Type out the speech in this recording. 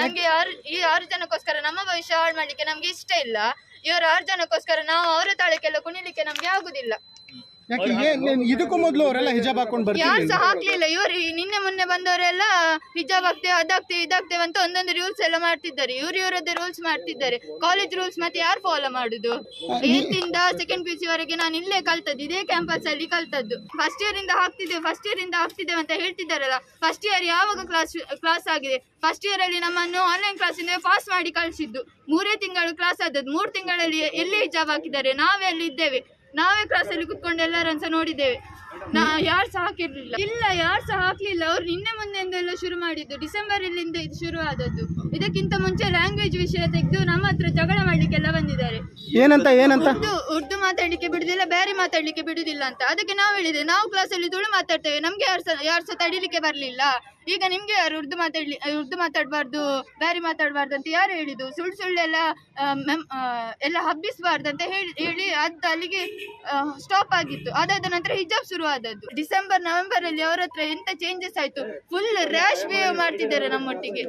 ನಮ್ಗೆ ಯಾರು ಈ ಆರು ಜನಕ್ಕೋಸ್ಕರ ನಮ್ಮ ಭವಿಷ್ಯ ಹಾಳು ಮಾಡ್ಲಿಕ್ಕೆ ನಮ್ಗೆ ಇಷ್ಟ ಇಲ್ಲ ಇವರು ಆರು ಜನಕ್ಕೋಸ್ಕರ ನಾವು ಅವರ ತಾಳಕ್ಕೆಲ್ಲ ಕುಣಿಲಿಕ್ಕೆ ನಮ್ಗೆ ಆಗುದಿಲ್ಲ ಯಾಕೆ ಏನ್ ಏನ್- ಇದಕ್ಕೂ ಮೊದಲು ಅವರೆಲ್ಲ ಹಿಜಾಬ್ ಹಾಕೊಂಡು ಯಾರು ಬರ್ತಿರ್ಲಿಲ್ಲ ಸಹ ಹಾಕ್ಲಿಲ್ಲ ಇವರು ನಿನ್ನೆ ಮೊನ್ನೆ ಬಂದವರೆಲ್ಲ ಹಿಜಾಬ್ ಆಗ್ತೇವೆ ಅದಾಗ್ತೇವೆ ಇದಾಗ್ತೇವೆ ಅಂತ ಒಂದೊಂದು ರೂಲ್ಸ್ ಎಲ್ಲ ಮಾಡ್ತಿದ್ದಾರೆ ಇವ್ರು ಇವರದ್ದೇ ರೂಲ್ಸ್ ಮಾಡ್ತಿದ್ದಾರೆ ಕಾಲೇಜ್ ರೂಲ್ಸ್ ಮತ್ತೆ ಯಾರು ಫಾಲೋ ಮಾಡುದು ಏತ್ ಇಂದ ಸೆಕೆಂಡ್ ಪಿ ಸಿ ವರೆಗೆ ನಾನು ಇಲ್ಲೇ ಕಲ್ತದ್ದು ಇದೇ ಕ್ಯಾಂಪಸ್ ಅಲ್ಲಿ ಕಲ್ತದ್ದು ಫಸ್ಟ್ ಇಯರ್ ಇಂದ ಹಾಕ್ತಿದ್ದೇವೆ ಫಸ್ಟ್ ಇಯರ್ ಇಂದ ಹಾಕ್ತಿದ್ದೇವೆ ಅಂತ ಹೇಳ್ತಿದ್ದಾರಲ್ಲ ಫಸ್ಟ್ ಇಯರ್ ಯಾವಾಗ ಕ್ಲಾಸ್ ಕ್ಲಾಸ್ ಆಗಿದೆ ಫಸ್ಟ್ ಇಯರ್ ಅಲ್ಲಿ ನಮ್ಮನ್ನು ಆನ್ಲೈನ್ ಕ್ಲಾಸಿಂದ ಪಾಸ್ ಮಾಡಿ ಕಳಿಸಿದ್ದು ಮೂರೇ ತಿಂಗಳು ಕ್ಲಾಸ್ ಆದದ್ದು ಮೂರು ತಿಂಗಳಲ್ಲಿ ಎಲ್ಲಿ ಹಿಜಾಬ್ ಹಾಕಿದ್ದಾರೆ ನಾವೇ ಅಲ್ಲಿ ಇದ್ದೇವೆ ನಾವೇ ಕ್ಲಾಸಲ್ಲಿ ಕುತ್ಕೊಂಡು ಎಲ್ಲರನ್ನು ಸಹ ನೋಡಿದ್ದೇವೆ ನಾ ಯಾರು ಸಹ ಹಾಕಿರ್ಲಿಲ್ಲ ಇಲ್ಲ ಯಾರು ಸಹ ಹಾಕ್ಲಿಲ್ಲ ಅವ್ರು ನಿನ್ನೆ ಮೊನ್ನೆಯಿಂದೆಲ್ಲ ಶುರು ಮಾಡಿದ್ದು ಡಿಸೆಂಬರ್ ಇಲ್ಲಿಂದ ಇದು ಶುರು ಆದದ್ದು ಇದಕ್ಕಿಂತ ಮುಂಚೆ ಲ್ಯಾಂಗ್ವೇಜ್ ವಿಷಯ ತೆಗೆದು ನಮ್ಮ ಹತ್ರ ಜಗಳ ಮಾಡ್ಲಿಕ್ಕೆಲ್ಲ ಬಂದಿದ್ದಾರೆ ಏನಂತ ಏನಂತ ಉರ್ದು ಉರ್ದು ಮಾತಾಡ್ಲಿಕ್ಕೆ ಬಿಡುದಿಲ್ಲ ಬೇರೆ ಮಾತಾಡ್ಲಿಕ್ಕೆ ಬಿಡುದಿಲ್ಲ ಅಂತ ಅದಕ್ಕೆ ನಾವು ಹೇಳಿದೆ ನಾವು ಕ್ಲಾಸಲ್ಲಿ ತುಳು ಮಾತಾಡ್ತೇವೆ ನಮ್ಗೆ ಯಾರು ಸಹ ಯಾರು ಸಹ ತಡಿಲಿಕ್ಕೆ ಬರ್ಲಿಲ್ಲ ಈಗ ನಿಮ್ಗೆ ಯಾರು ಉರ್ದು ಮಾತಾಡ್ಲಿ ಉರ್ದು ಮಾತಾಡಬಾರ್ದು ಬೇರೆ ಮಾತಾಡಬಾರ್ದು ಅಂತ ಯಾರು ಹೇಳಿದ್ದು ಸುಳ್ಳು ಸುಳ್ಳೆಲ್ಲ ಆ, ಮೆಮ್- ಆ, ಎಲ್ಲ ಹಬ್ಬಿಸಬಾರ್ದು ಅಂತ ಹೇಳಿ ಹೇಳಿ ಅದು ಅಲ್ಲಿಗೆ ಸ್ಟಾಪ್ ಆಗಿತ್ತು ಅದಾದ ನಂತರ ಹಿಜಾಬ್ ಶುರು ಆದದ್ದು ಡಿಸೆಂಬರ್ ನವೆಂಬರ್ ಅಲ್ಲಿ ಅವ್ರ ಹತ್ರ ಎಂತ ಚೇಂಜಸ್ ಆಯ್ತು ಫುಲ್ ರ್ಯಾಶ್ ಬಿಹೇವ್ ಮಾಡ್ತಿದ್ದಾರೆ ನಮ್ಮೊಟ್ಟಿಗೆ